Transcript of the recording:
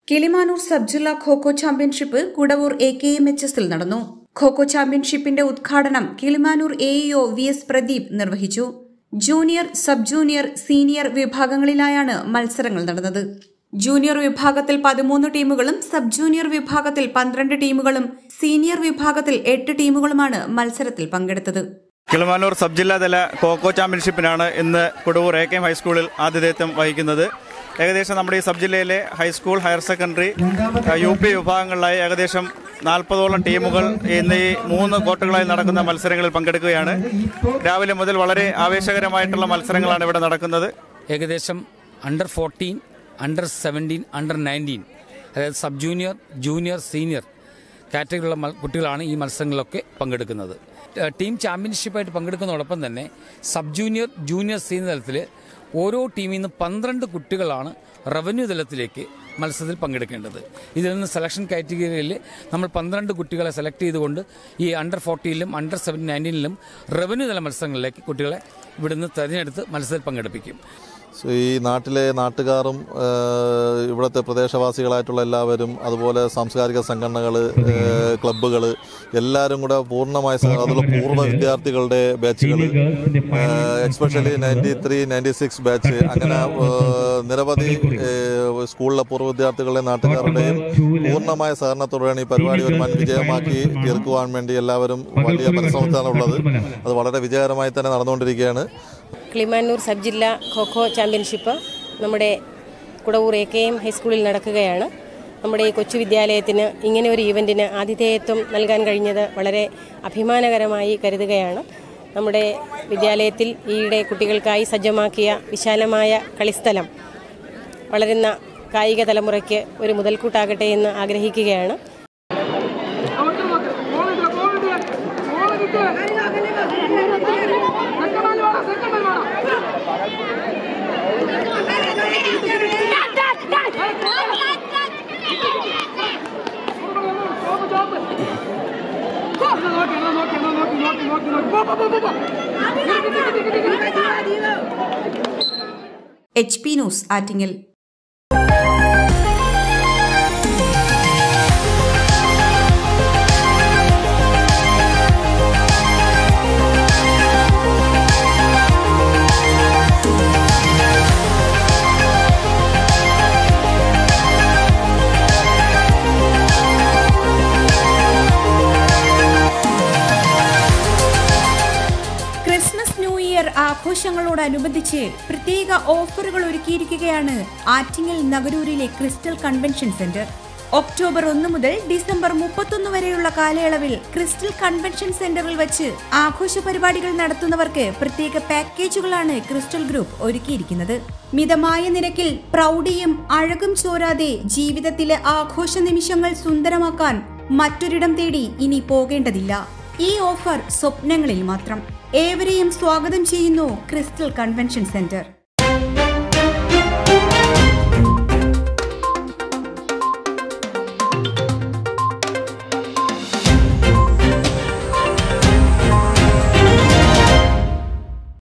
Kilimanoor sub ജില്ലാ kho kho championship Kudavoor A K M H എസിൽ നടന്നു ഖോഖോ ചാമ്പ്യൻഷിപ്പിന്റെ ഉദ്ഘാടനം Kilimanoor A EO V S Pradeep നിർവഹിച്ചു ജൂനിയർ സബ് ജൂനിയർ സീനിയർ വിഭാഗങ്ങളിലായാണ് മത്സരങ്ങൾ നടന്നത് ജൂനിയർ വിഭാഗത്തിൽ പതിമൂന്ന് ടീമുകളും സബ് ജൂനിയർ വിഭാഗത്തിൽ പന്ത്രണ്ട് ടീമുകളും സീനിയർ വിഭാഗത്തിൽ എട്ട് ടീമുകളുമാണ് മത്സരത്തിൽ പങ്കെടുത്തത് കിളിമാനൂർ സബ് ജില്ലാതല കോക്കോ ചാമ്പ്യൻഷിപ്പിനാണ് ഇന്ന് കൊടുവൂർ എ കെ എം ഹൈസ്കൂളിൽ ആതിഥേയത്വം വഹിക്കുന്നത് ഏകദേശം നമ്മുടെ ഈ സബ് ജില്ലയിലെ high school higher secondary U P വിഭാഗങ്ങളിലായി ഏകദേശം നാൽപ്പതോളം ടീമുകൾ ഇന്ന് ഈ മൂന്ന് കോട്ടുകളായി നടക്കുന്ന മത്സരങ്ങളിൽ പങ്കെടുക്കുകയാണ് രാവിലെ മുതൽ വളരെ ആവേശകരമായിട്ടുള്ള മത്സരങ്ങളാണ് ഇവിടെ നടക്കുന്നത് ഏകദേശം under fourteen under seventeen under nineteen അതായത് സബ് ജൂനിയർ ജൂനിയർ സീനിയർ കാറ്റഗറിയിലുള്ള മൽ- കുട്ടികളാണ് ഈ മത്സരങ്ങളിലൊക്കെ പങ്കെടുക്കുന്നത് ഏഹ് ടീം ചാമ്പ്യൻഷിപ്പായിട്ട് പങ്കെടുക്കുന്നതോടൊപ്പം തന്നെ സബ് ജൂനിയർ ജൂനിയർ സീനിയർ തലത്തിൽ ഓരോ ടീമിൽ നിന്ന് പന്ത്രണ്ട് കുട്ടികളാണ് റവന്യൂ തലത്തിലേക്ക് മത്സരത്തിൽ പങ്കെടുക്കേണ്ടത് ഇതിൽ നിന്ന് സെലക്ഷൻ കാറ്റഗറിയിൽ നമ്മൾ പന്ത്രണ്ട് കുട്ടികളെ സെലക്ട് ചെയ്തുകൊണ്ട് ഈ അണ്ടർ ഫോർട്ടിയിലും അണ്ടർ സെവൻ നയൻറ്റീനിലും റവന്യൂ തല മത്സരങ്ങളിലേക്ക് കുട്ടികളെ ഇവിടുന്ന് തിരഞ്ഞെടുത്ത് മത്സരത്തിൽ പങ്കെടുപ്പിക്കും സോ ഈ നാട്ടിലെ നാട്ടുകാരും ഏഹ്, ഇവിടുത്തെ പ്രദേശവാസികളായിട്ടുള്ള എല്ലാവരും അതുപോലെ സാംസ്കാരിക സംഘടനകൾ ക്ലബ്ബുകൾ എല്ലാവരും കൂടെ പൂർണ്ണമായ സഹ- അതുപോലെ പൂർവ്വ വിദ്യാർത്ഥികളുടെ ബാച്ചുകൾ especially ninety three ninety six batch അങ്ങനെ ഏഹ്, നിരവധി ഏഹ്, സ്കൂളിലെ പൂർവ്വ വിദ്യാർത്ഥികളുടെ നാട്ടുകാരുടെയും പൂർണ്ണമായ സഹകരണത്തോടെയാണ് ഈ പരിപാടി ഒരു വൻ വിജയമാക്കി തീർക്കുവാൻ വേണ്ടി എല്ലാവരും വലിയ പരിശ്രമത്തിലാണ് ഉള്ളത് അത് വളരെ വിജയകരമായി തന്നെ നടന്നുകൊണ്ടിരിക്കുകയാണ് കിളിമാനൂർ സബ് ജില്ലാ ഖോഖോ ചാമ്പ്യൻഷിപ്പ് നമ്മുടെ കുടവൂർ എ കെ എം ഹൈസ്കൂളിൽ നടക്കുകയാണ് നമ്മുടെ ഈ കൊച്ചു വിദ്യാലയത്തിന് ഇങ്ങനെ ഒരു ഈവൻറ്റിന് ആതിഥേയത്വം നൽകാൻ കഴിഞ്ഞത് വളരെ അഭിമാനകരമായി കരുതുകയാണ് നമ്മുടെ വിദ്യാലയത്തിൽ ഈയിടെ കുട്ടികൾക്കായി സജ്ജമാക്കിയ വിശാലമായ കളിസ്ഥലം വളരുന്ന കായിക തലമുറയ്ക്ക് ഒരു മുതൽക്കൂട്ടാകട്ടെ എന്ന് ആഗ്രഹിക്കുകയാണ് H P news Attingal Christmas new year ആഘോഷങ്ങളോടനുബന്ധിച്ച് പ്രത്യേക ഓഫറുകൾ ഒരുക്കിയിരിക്കുകയാണ് ആറ്റിങ്ങൽ നഗരൂരിലെ ക്രിസ്റ്റൽ കൺവെൻഷൻ സെന്റർ ഒക്ടോബർ ഒന്ന് മുതൽ ഡിസംബർ മുപ്പത്തൊന്ന് വരെയുള്ള കാലയളവിൽ ക്രിസ്റ്റൽ കൺവെൻഷൻ സെന്ററിൽ വെച്ച് ആഘോഷ പരിപാടികൾ നടത്തുന്നവർക്ക് പ്രത്യേക പാക്കേജുകളാണ് ക്രിസ്റ്റൽ ഗ്രൂപ്പ് ഒരുക്കിയിരിക്കുന്നത് മിതമായ നിരക്കിൽ പ്രൗഢിയും അഴകും ചോരാതെ ജീവിതത്തിലെ ആഘോഷ നിമിഷങ്ങൾ സുന്ദരമാക്കാൻ മറ്റൊരിടം തേടി ഇനി പോകേണ്ടതില്ല ഈ ഓഫർ സ്വപ്നങ്ങളിൽ മാത്രം ഏവരെയും സ്വാഗതം ചെയ്യുന്നു ക്രിസ്റ്റൽ കൺവെൻഷൻ സെന്റർ